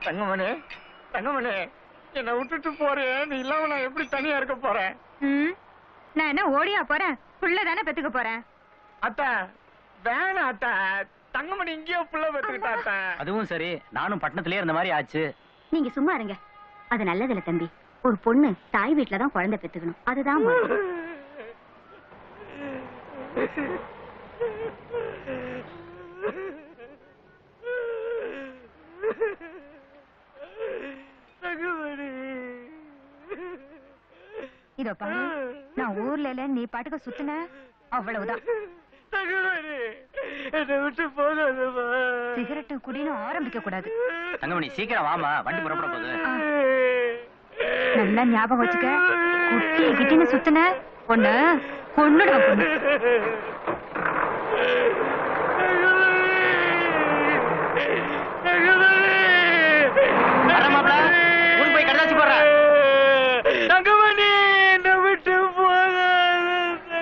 தங்கமணி தங்கமணி என்னை விட்டுட்டு போறேன் நீ இல்லாம நான் எப்படி தனியா இருக்க போறேன் ம் நான் என்ன ஓடியா போறேன் புள்ள தானே பெத்துக்க போறேன் அத்தா வேணாம் அத்தா தங்கமணி இங்கேயோ புள்ள பெற்றுக்கிட்டா அத்தா அதுவும் சரி நானும் பட்டணத்திலே இருந்த மாதிரி ஆச்சு நீங்க சும்மா இருங்க அது நல்லதில்ல தம்பி ஒரு பொண்ணு தாய் வீட்ல தான் குழந்தை பெத்துக்கணும் அதுதான் முறை. தங்கமணி இதோ பாரு நான் ஊர்ல இல்ல நீ பாட்டுக்கு சுத்துன அவ்வளவுதான் தங்கமணி என்னை விட்டு போகாதம்மா சிகரெட்டு குடின்னு ஆரம்பிக்க கூடாது தங்கமணி சீக்கிரம் வாமா வண்டி புறப்பட போகுது ஆ. நல்லா ஞாபகம் வச்சுக்க குட்டி கிட்டின்னு சுத்துன பொண்ணு பொண்ணுடா பொண்ணு வர மாப்ள, ஊருக்கு போய் கடதாசி போடுறேன். தங்கமணி என்னை விட்டு போகாத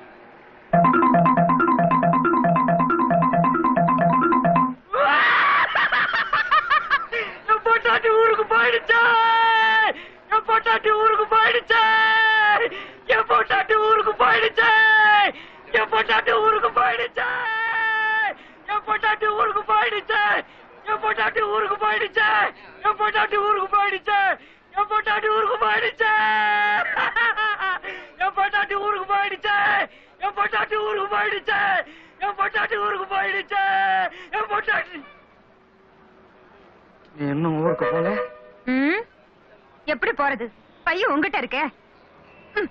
என் பொட்டாட்டி ஊருக்கு போயிடுச்சே என் பொட்டாட்டி ஊருக்கு போயிடுச்சே என் பொட்டாட்டி ஊருக்கு போயிடுச்சே என் பொட்டாட்டி ஊருக்கு போயிடுச்சே என் பொட்டாட்டி ஊருக்கு போயிடுச்சே என் பொட்டாட்டி ஊருக்கு போயிடுச்சே என் பொட்டாட்டி ஊருக்கு போயிடுச்சே என் பொட்டாட்டி ஊருக்கு போயிடுச்சே என் பொட்டாட்டி ஊருக்கு போயிடுச்சே என் பொட்டாட்டி ஊருக்கு போயிடுச்சே என் பொட்டாட்டி ஊருக்கு போயிடுச்சே என் பொட்டாட்டி இன்னும் ஊருக்கு போல ம் எப்படி போறது பையன் உங்ககிட்ட இருக்கே ம்.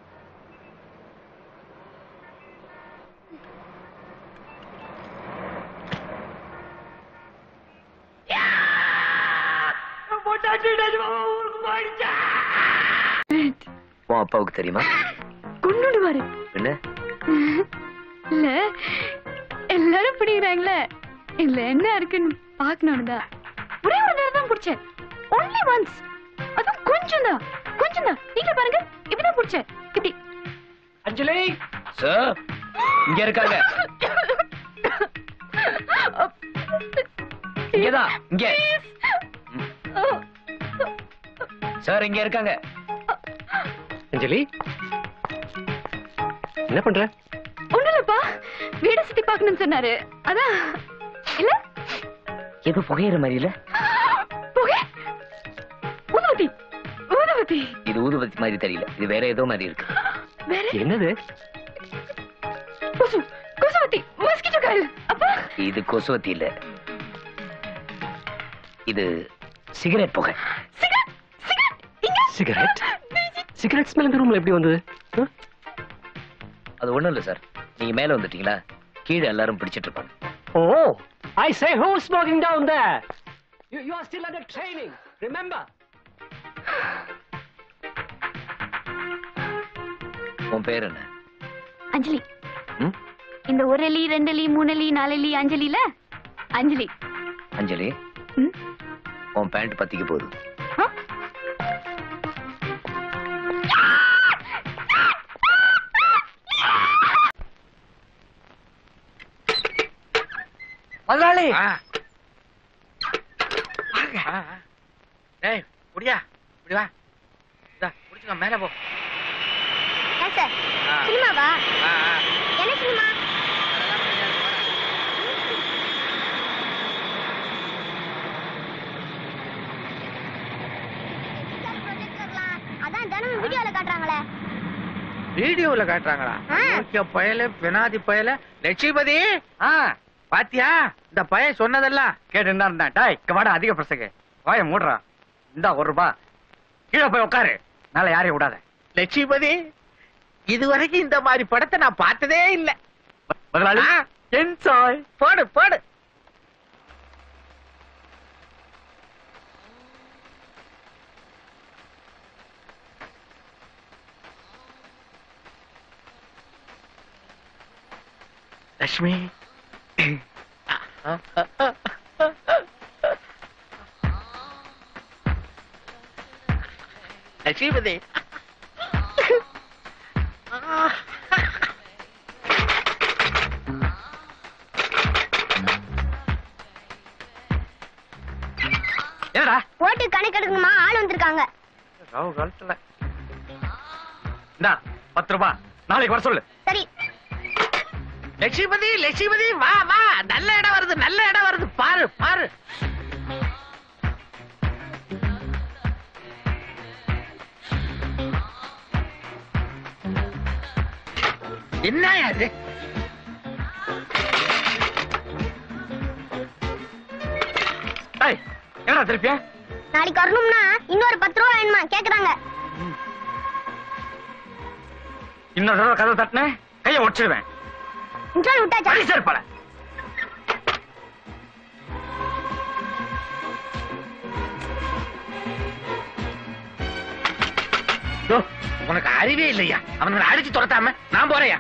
பொட்டாட்டி நிஜமாவா ஊருக்கு போயிடுச்சே உன் அப்பாவுக்கு தெரியுமா கொன்னுடுவாரு என்ன இல்ல எல்லாரும் பிடிக்கிறாங்களே இல்ல என்ன இருக்குன்னு பாக்கணும் தான் ஒரே ஒரு நேரம் தான் பிடிச்சேன் ஒன்லி ஒன்ஸ் அதுவும் கொஞ்சம் தான் கொஞ்சம் தான் நீங்க பாருங்க இப்படிதான் பிடிச்சேன் இப்படி அஞ்சலி சார் இங்க இருக்காங்க இங்கதான் இங்க சார் இங்க இருக்காங்க அஞ்சலி என்ன பண்ற ஒண்ணும் இல்லப்பா வீட சுத்தி பார்க்கணும்னு சொன்னாரு அதான் இல்ல எது புகையிற மாதிரி இல்ல புகை ஊதுவத்தி ஊதுவத்தி இது ஊதுபத்தி மாதிரி தெரியல இது வேற ஏதோ மாதிரி இருக்கு வேற என்னது கொசு கொசுவத்தி மஸ்கிட்டோ காயில் அப்பா இது கொசுவத்தி இல்ல இது சிகரெட் புகை சிகரெட் சிகரெட் இங்க சிகரெட் சிகரெட் ஸ்மெல் இந்த ரூம்ல எப்படி வந்தது அது ஒண்ணும் இல்ல சார் நீங்க மேல வந்துட்டீங்களா கீழே எல்லாரும் பிடிச்சிட்டு இருப்பாங்க Oh, I say, who's smoking down there? You, you are still under training, remember? உன் பேர் என்ன அஞ்சலி ம்? இந்த ஒரு அலி ரெண்டு அலி மூணு அலி நாலு அலி அஞ்சலில அஞ்சலி அஞ்சலி ம்? உன் பேண்ட் பத்திக்கு போகுது ஆ? முதலாளி ஏய் முடியா இப்படி வா இதா முடிச்சுக்க மேல போ சார் ஆ. சினிமாவா ஆ, ஆ. என்ன சினிமா அதெல்லாம் கிடையாது, வா. அதான் தினமும் வீடியோல காட்டுறாங்களே வீடியோல காட்டுறாங்களா ஆ. முக்கிய பயல பெனாதி பயல லட்சுமிபதி ஆ பாத்தியா இந்த பய சொன்னதெல்லாம் கேட்டு இருந்தேன் டாய் இங்க வாடா அதிக பிரசங்க வாய மூடுறா இந்தா ஒரு ரூபா கீழே போய் உட்காரு மேல யாரையும் விடாத லட்சுமிபதி இதுவரைக்கும் இந்த மாதிரி படத்தை நான் பார்த்ததே இல்ல முதலாளி ஆ. என்ஜாய் போடு போடு லட்சுமி லட்சுமிபதி என்னடா ஓட்டு கணக்கெடுக்கணுமா ஆள் வந்திருக்காங்க ராவு காலத்துல இந்தா பத்து ரூபாய் நாளைக்கு வர சொல்லு சரி லட்சுமிபதி லட்சுமிபதி வா வா நல்ல இடம் வருது நல்ல இடம் வருது பாரு பாரு என்ன அது ஏய் என்னடா திருப்பியா நாளைக்கு வரணும்னா இன்னொரு பத்து ரூபா வேணுமா கேக்குறாங்க இன்னொரு தடவை கதை தட்டினேன் கையை உடச்சிடுவேன் இன்ட்ரோல் விட்டாச்சா சரி சார் பல யோ, உனக்கு அறிவே இல்லையா அவனுங்களை அடிச்சு துரத்தாம நான் போறேயா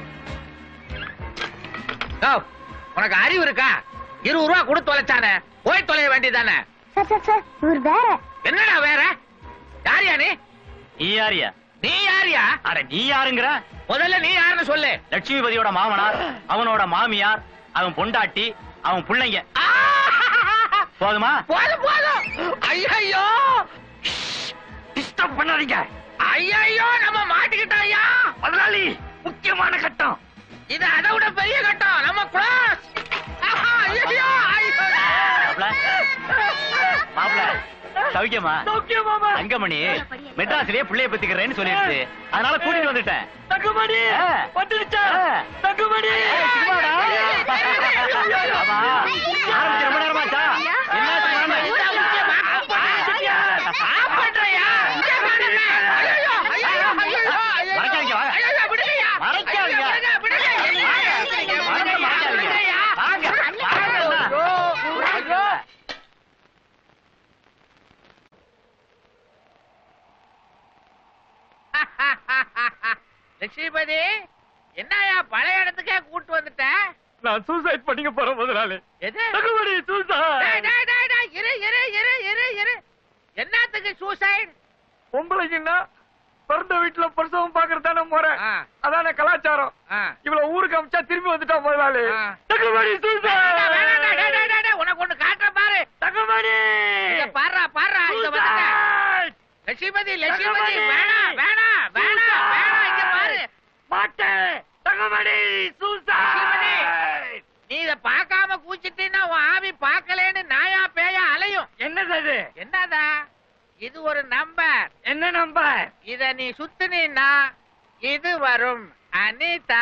யோ, உனக்கு அறிவு இருக்கா இருபது ரூபா கொடுத்து தொலைச்சானே போய் தொலைய வேண்டியதானே சார் சார் சார் இவர் வேற என்னடா வேற யாரியா நீ நீ யாரியா நீ யாரியா அட நீ யாருங்கிற முதல்ல நீ யாருன்னு சொல்லு லட்சுமிபதியோட மாமனார் அவனோட மாமியார் அவன் பொண்டாட்டி அவன் பிள்ளைங்க ஆ! போதுமா போதும் போதும் ஐயோ டிஸ்டர்ப் பண்ணாதீங்க ஐயோ நம்ம மாட்டிக்கிட்டோம் ஐயா முதலாளி முக்கியமான கட்டம் இது அதை விட பெரிய கட்டம் நம்ம க்ளோஸ் ஐயோ மாப்ள, மாப்ள சௌக்கியமா சௌக்கியமாமா தங்கமணி மெட்ராஸ்லயே பிள்ளைய பத்திக்கிறேன்னு சொல்லிடுச்சு அதனால கூட்டிட்டு வந்துட்டேன் தங்கமணி ஆ. வந்துடுச்சா ஆ. தங்கமணி சும்மாடா. ஆமா. ஆரம்பிச்சு ரொம்ப நேரமாச்சா என்னாச்சு குழந்தை? மறைக்காதீங்க, வாங்க. மறைக்காதீங்க. வாங்க, மறைக்காதீங்க. வாங்க, வாங்க. லட்சுமிபதி என்னயா பழைய இடத்துக்கே கூட்டு வந்துட்ட நான் சூசைட் பண்ணிக்க போறேன் முதலாளி எது தங்கமணி டேய், சூசைட் டேய், டேய், டேய், இரு இரு இரு இரு இரு என்னத்துக்கு சூசைட் பொம்பளைக்குன்னா பிறந்த வீட்டுல பிரசவம் பாக்குறதான முறை அதான கலாச்சாரம் இவ்வளவு ஊருக்கு அமிச்சா திரும்பி வந்துட்டா முதலாளி ஆ. தங்கமணி சூசைட் உனக்கு ஒண்ணு காட்டுற பாரு தங்கமணி இங்க பாருடா பாருடா இங்க வந்துட்டேன் சூசைட் லட்சுமிபதி லட்சுமிபதி தங்கமணி! வேணாம் வேணாம் வேணாம் வேணாம் இங்க பாரு மாட்டேன் தங்கமணி லட்சுமிபதி! சூசைட் நீ இத பார்க்காம கூச்சிட்டீன்னா உன் ஆவி பார்க்கலேன்னு நாயா பேயா அலையும் என்னது அது என்னதா இது ஒரு நம்பர் என்ன நம்பர் இத நீ சுத்துனீன்னா இது வரும் அனிதா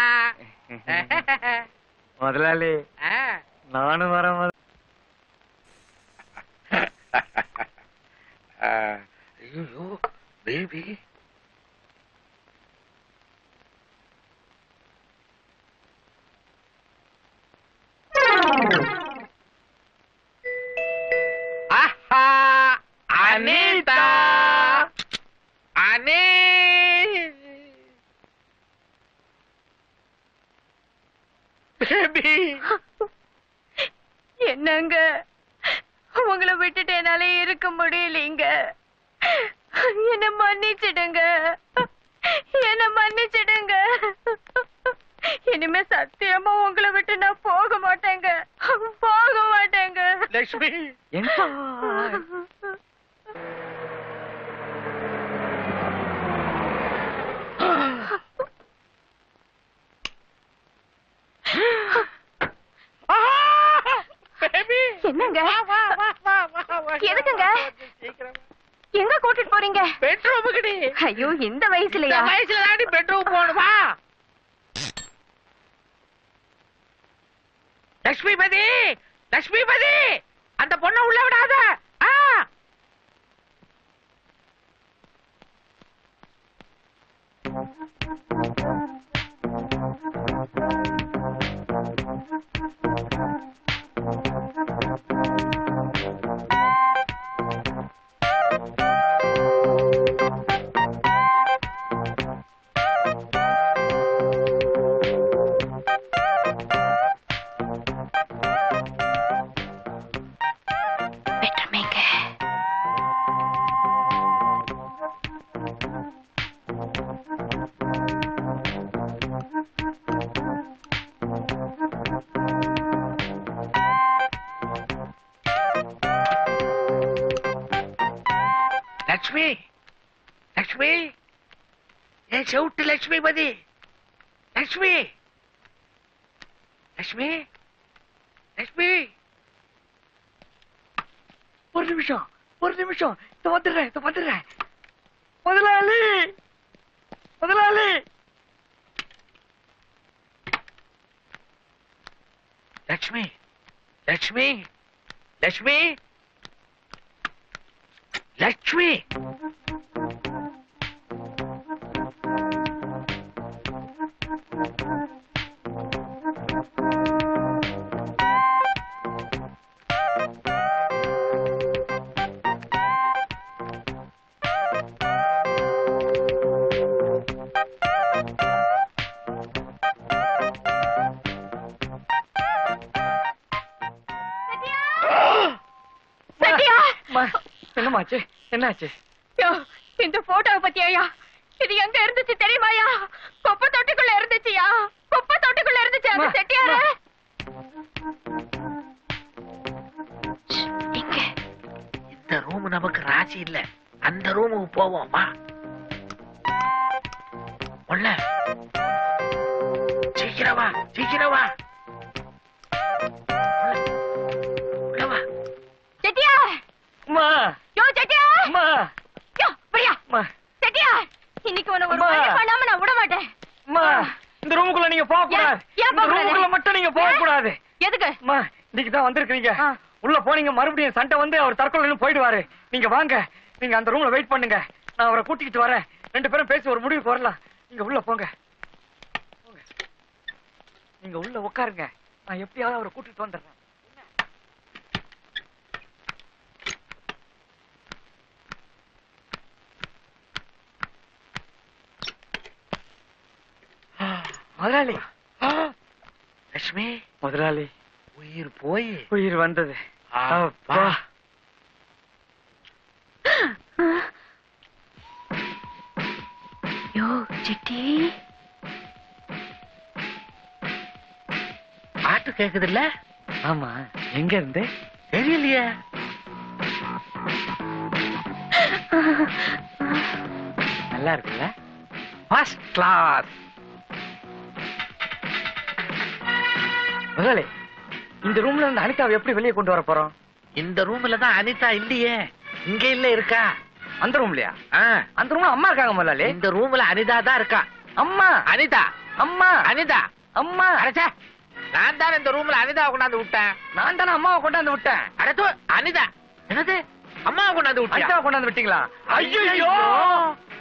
முதலாளி ஆ. நானும் வரேன் ஐயோ பேபி ஆஹா அனிதா அனே பேபி என்னங்க உங்களை விட்டுட்டு என்னால இருக்க முடியலீங்க என்ன மன்னிச்சிடுங்க என்ன மன்னிச்சிடுங்க இனிமே சத்தியமா உங்களை விட்டு நான் போக மாட்டேங்க போக மாட்டேங்க லட்சுமி பேபி என்னங்க வா வா வா வா வா எதுக்குங்க? சீக்கிரம் எங்க கூட்டிட்டு போறீங்க பெட்ரூமுக்குடி ஐயோ இந்த இந்த வயசுலயா வயசுல தாண்டி பெட்ரூம் போகணும் வா லட்சுமிபதி லட்சுமிபதி அந்த பொண்ணை உள்ள விடாத ஆ பெட்ரூமேங்க லக்ஷ்மி லக்ஷ்மி ஏன் செவுட்டு லக்ஷ்மி பதி லக்ஷ்மி லக்ஷ்மி லக்ஷ்மி ஒரு நிமிஷம் ஒரு நிமிஷம் இதோ வந்துடுறேன் இதோ வந்துடுறேன் முதலாளி முதலாளி லக்ஷ்மி லக்ஷ்மி லக்ஷ்மி லக்ஷ்மி சத்யா அம்மா, என்னம்மாச்சு என்னாச்சு யோ, இந்த போட்டோவை பத்தியாயா இது எங்க இருந்துச்சு தெரியுமாயா குப்பை தொட்டிக்குள்ள இருந்துச்சுயா குப்பை தொட்டிக்குள்ள இருந்துச்சு அந்த அம்மா, செட்டியாரு அம்மா. இங்க இந்த ரூம் நமக்கு ராசி இல்ல அந்த ரூமுக்கு போவோம் வா உள்ள சீக்கிரம் வா சீக்கிரம் வா உள்ள. உள்ள வா செட்டியா அம்மா யோ செட்டியா அம்மா யோ பிரியா அம்மா செட்டியா இன்னைக்கு உன்னை ஒரு அம்மா. வழி பண்ணாம நான் விட மாட்டேன் அம்மா இந்த ரூமுக்குள்ள நீங்க போக கூடாது ஏன்? ஏன் இந்த போகக்கூடாது? ரூமுக்குள்ள மட்டும் நீங்க போக கூடாது எதுக்கு அம்மா இன்னைக்கு தான் வந்திருக்கீங்க ஆ. உள்ள போனீங்க மறுபடியும் சண்டை வந்து அவர் தற்கொலை போயிடுவாரு நீங்க வாங்க நீங்க அந்த ரூம்ல வெயிட் பண்ணுங்க நான் அவரை கூட்டிக்கிட்டு வரேன் ரெண்டு பேரும் பேசி ஒரு முடிவுக்கு வரலாம் நீங்க உள்ள போங்க போங்க. நீங்க உள்ள உட்காருங்க நான் எப்படியாவது அவரை கூட்டிட்டு வந்துடுறேன் முதலாளி லட்சுமி முதலாளி உயிர் போய் உயிர் வந்தது அப்பா. அப்பா யோ சிட்டி பாட்டு கேக்குது இல்ல ஆமா எங்க இருந்து தெரியலையே நல்லா இருக்குல்ல ஃபர்ஸ்ட் கிளாஸ் முதலாளி இந்த ரூம்ல இருந்து அனிதாவை எப்படி வெளியே கொண்டு வர போறோம் இந்த ரூம்ல தான் அனிதா இல்லையே இங்க இல்ல இருக்கா அந்த ரூம்லயா ஆ, அந்த ரூம்ல அம்மா இருக்காங்க முதலாளி இந்த ரூம்ல அனிதா தான் இருக்கா அம்மா அனிதா அம்மா அனிதா அம்மா அடச்சே நான் தான் இந்த ரூம்ல அனிதா கொண்டாந்து விட்டேன் நான் தானே அம்மாவை கொண்டாந்து விட்டேன் அடத்து அனிதா என்னது அம்மாவை கொண்டாந்து விட்டியா அனிதாவை கொண்டாந்து விட்டீங்களா ஐயையோ! ஐயோ